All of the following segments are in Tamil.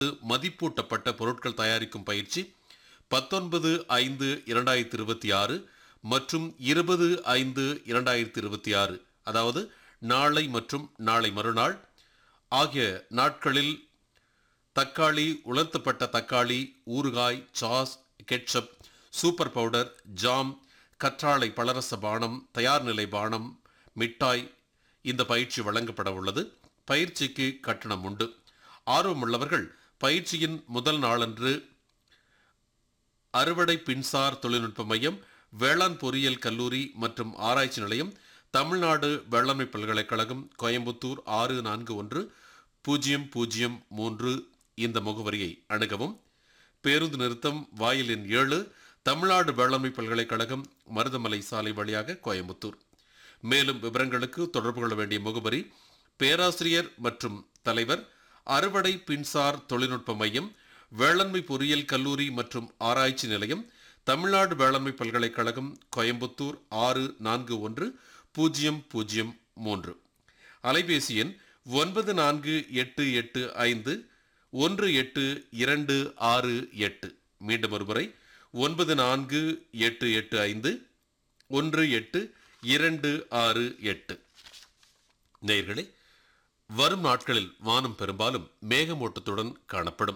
மதிப்பூட்டப்பட்ட பொருட்கள் தயாரிக்கும் பயிற்சி பத்தொன்பது ஐந்து இரண்டாயிரத்தி இருபத்தி ஆறு மற்றும் இருபது ஐந்து இரண்டாயிரத்தி இருபத்தி ஆறு அதாவது நாளை மற்றும் நாளை மறுநாள் ஆகிய நாட்களில் தக்காளி உலர்த்தப்பட்ட தக்காளி ஊறுகாய் sauce ketchup soup powder jam கற்றாழை பலரச பானம் தயார் நிலை பானம் மிட்டாய் இந்த பயிற்சி வழங்கப்பட உள்ளது பயிற்சிக்கு கட்டணம் உண்டு ஆர்வமுள்ளவர்கள் பயிற்சியின் முதல் நாளன்று அறுவடை பின்சார் தொழில்நுட்ப மையம் வேளாண் பொறியியல் கல்லூரி மற்றும் ஆராய்ச்சி நிலையம் தமிழ்நாடு வேளாண்மை பல்கலைக்கழகம் கோயம்புத்தூர் ஆறு நான்கு ஒன்று பூஜ்ஜியம் பூஜ்ஜியம் மூன்று இந்த முகவரியை அணுகவும் பேருந்து நிறுத்தம் வாயில் எண் ஏழு தமிழ்நாடு வேளாண்மை பல்கலைக்கழகம் மருதமலை சாலை வழியாக கோயம்புத்தூர் மேலும் விவரங்களுக்கு தொடர்பு கொள்ள வேண்டிய முகவரி பேராசிரியர் மற்றும் தலைவர் அறுவடை பின்சார் தொழில்நுட்ப மையம் வேளாண்மை பொறியியல் கல்லூரி மற்றும் ஆராய்ச்சி நிலையம் தமிழ்நாடு வேளாண்மை பல்கலைக்கழகம் கோயம்புத்தூர் ஆறு நான்கு ஒன்று பூஜ்ஜியம் பூஜ்ஜியம் மூன்று அலைபேசி எண் ஒன்பது நான்கு எட்டு எட்டு ஐந்து ஒன்று எட்டு இரண்டு ஆறு எட்டு மீண்டும் ஒருமுறை ஒன்பது நான்கு எட்டு எட்டு ஐந்து ஒன்று எட்டு இரண்டு ஆறு எட்டு நேயர்களே வரும் நாட்களில் வானம் பெரும்பாலும் மேகமூட்டத்துடன் காணப்படும்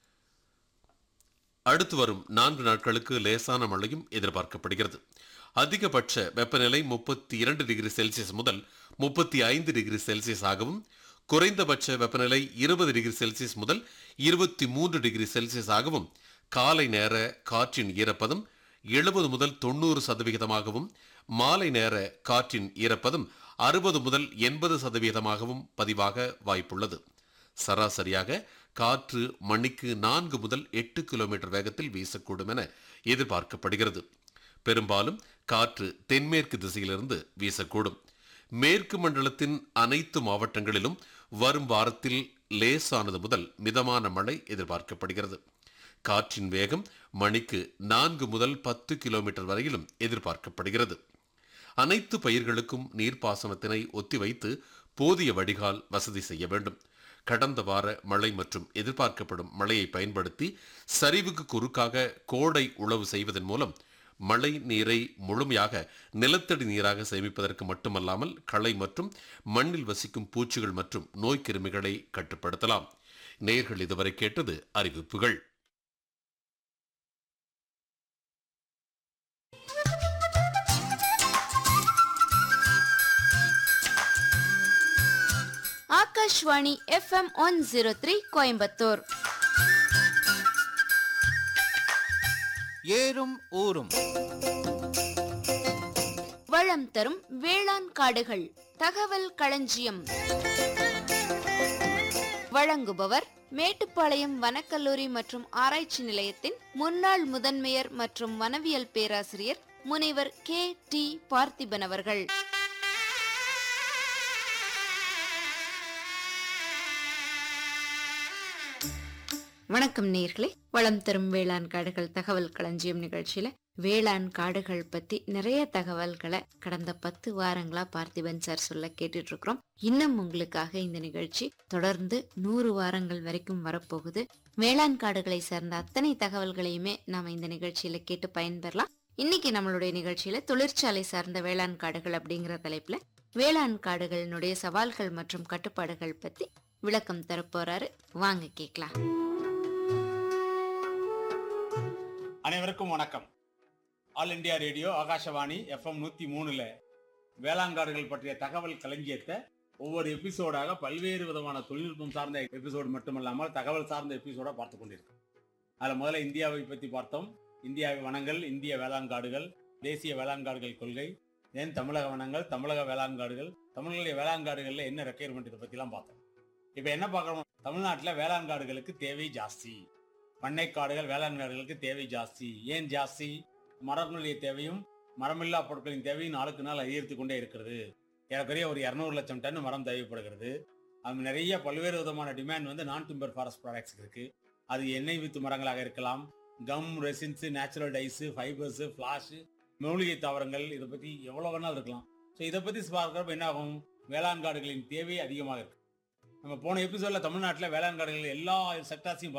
அடுத்து வரும் நான்கு நாட்களுக்கு லேசான மழையும் எதிர்பார்க்கப்படுகிறது அதிகபட்ச வெப்பநிலை முப்பத்தி இரண்டு டிகிரி செல்சியஸ் முதல் முப்பத்தி ஐந்து டிகிரி செல்சியஸ் ஆகவும் குறைந்தபட்ச வெப்பநிலை இருபது டிகிரி செல்சியஸ் முதல் இருபத்தி மூன்று டிகிரி செல்சியஸ் ஆகவும் காலை நேர காற்றின் ஈரப்பதம் எழுபது முதல் தொண்ணூறு சதவிகிதமாகவும் மாலை நேர காற்றின் ஈரப்பதம் அறுபது முதல் எண்பது சதவிகிதமாகவும் பதிவாக வாய்ப்புள்ளது சராசரியாக காற்று மணிக்கு நான்கு முதல் எட்டு கிலோமீட்டர் வேகத்தில் வீசக்கூடும் என எதிர்பார்க்கப்படுகிறது பெரும்பாலும் காற்று தென்மேற்கு திசையிலிருந்து வீசக்கூடும் மேற்கு மண்டலத்தின் அனைத்து மாவட்டங்களிலும் வரும் வாரத்தில் லேசானது முதல் மிதமான மழை எதிர்பார்க்கப்படுகிறது காற்றின் வேகம் மணிக்கு நான்கு முதல் பத்து கிலோமீட்டர் வரையிலும் எதிர்பார்க்கப்படுகிறது அனைத்து பயிர்களுக்கும் நீர்ப்பாசனத்தினை ஒத்திவைத்து போதிய வடிகால் வசதி செய்ய வேண்டும் கடந்த வார மழை மற்றும் எதிர்பார்க்கப்படும் மழையை பயன்படுத்தி சரிவுக்கு குறுக்காக கோடை உழவு செய்வதன் மூலம் மழை நீரை முழுமையாக நிலத்தடி நீராக சேமிப்பதற்கு மட்டுமல்லாமல் களை மற்றும் மண்ணில் வசிக்கும் பூச்சிகள் மற்றும் நோய்க்கிருமிகளை கட்டுப்படுத்தலாம் நேர்கள் இதுவரை கேட்டது அறிவிப்புகள் Akashvani FM one zero three Coimbatore ஏறும் ஊரும் வளம் தரும் வேளாண் காடுகள் தகவல் களஞ்சியம் வழங்குபவர் மேட்டுப்பாளையம் வனக்கல்லூரி மற்றும் ஆராய்ச்சி நிலையத்தின் முன்னாள் முதன்மையர் மற்றும் வனவியல் பேராசிரியர் முனைவர் கே டி பார்த்திபன் அவர்கள் வணக்கம் நேர்களே வளம் தரும் வேளாண் காடுகள் தகவல் களஞ்சியம் நிகழ்ச்சியில வேளாண் காடுகள் பத்தி நிறைய தகவல்களை கடந்த பத்து வாரங்களா பார்த்திபன் சார் சொல்ல கேட்டுட்டு இருக்கிறோம் இன்னும் உங்களுக்காக இந்த நிகழ்ச்சி தொடர்ந்து நூறு வாரங்கள் வரைக்கும் வரப்போகுது வேளாண் காடுகளை சார்ந்த அத்தனை தகவல்களையுமே நாம இந்த நிகழ்ச்சியில கேட்டு பயன்பெறலாம் இன்னைக்கு நம்மளுடைய நிகழ்ச்சியில தொழிற்சாலை சார்ந்த வேளாண் காடுகள் அப்படிங்கிற தலைப்புல வேளாண் காடுகளினுடைய சவால்கள் மற்றும் கட்டுப்பாடுகள் பத்தி விளக்கம் தரப்போறாரு வாங்க கேக்கலாம் அனைவருக்கும் வணக்கம் all India radio Akashvani FM நூத்தி மூணுல வேளாண்காடுகள் பற்றிய தகவல் களஞ்சியத்தை ஒவ்வொரு எபிசோடாக பல்வேறு விதமான தொழில்நுட்பம் சார்ந்த எபிசோடு மட்டுமல்லாமல் தகவல் சார்ந்த எபிசோடா பார்த்து கொண்டிருக்கோம் அதுல முதல்ல இந்தியாவை பத்தி பார்த்தோம் இந்தியாவின் வனங்கள் இந்திய வேளாண்காடுகள் தேசிய வேளாண்காடுகள் கொள்கை தென் தமிழக வனங்கள் தமிழக வேளாண்காடுகள் தமிழ்நாடு வேளாண்காடுகள்ல என்ன ரெக்குயர்மெண்ட் இதை பத்திலாம் பார்த்தோம் இப்ப என்ன பார்க்கணும் தமிழ்நாட்டுல வேளாண்காடுகளுக்கு தேவை ஜாஸ்தி பண்ணைக்காடுகள் வேளாண் காடுகளுக்கு தேவை ஜாஸ்தி ஏன் ஜாஸ்தி மரங்களுடைய தேவையும் மரமில்லா பொருட்களின் தேவையும் நாளுக்கு நாள் அதிகரித்து கொண்டே இருக்கிறது ஏறக்குறைய ஒரு இரநூறு லட்சம் டன் மரம் தேவைப்படுகிறது அது நிறைய பல்வேறு விதமான டிமாண்ட் வந்து நான் டிம்பர் ஃபாரஸ்ட் ப்ராடக்ட்ஸ் இருக்கு அது எண்ணெய் வித்து மரங்களாக இருக்கலாம் gum resins natural dyes fibres flash மூலிகை தாவரங்கள் இதை பத்தி எவ்வளவு வேணாலும் இருக்கலாம் ஸோ இதை பத்தி பார்க்குறப்ப என்ன ஆகும் வேளாண் காடுகளின் தேவை அதிகமாக இருக்கு நம்ம போன எபிசோட்ல தமிழ்நாட்டில் வேளாண் காடுகள் எல்லா செக்டார்ஸையும்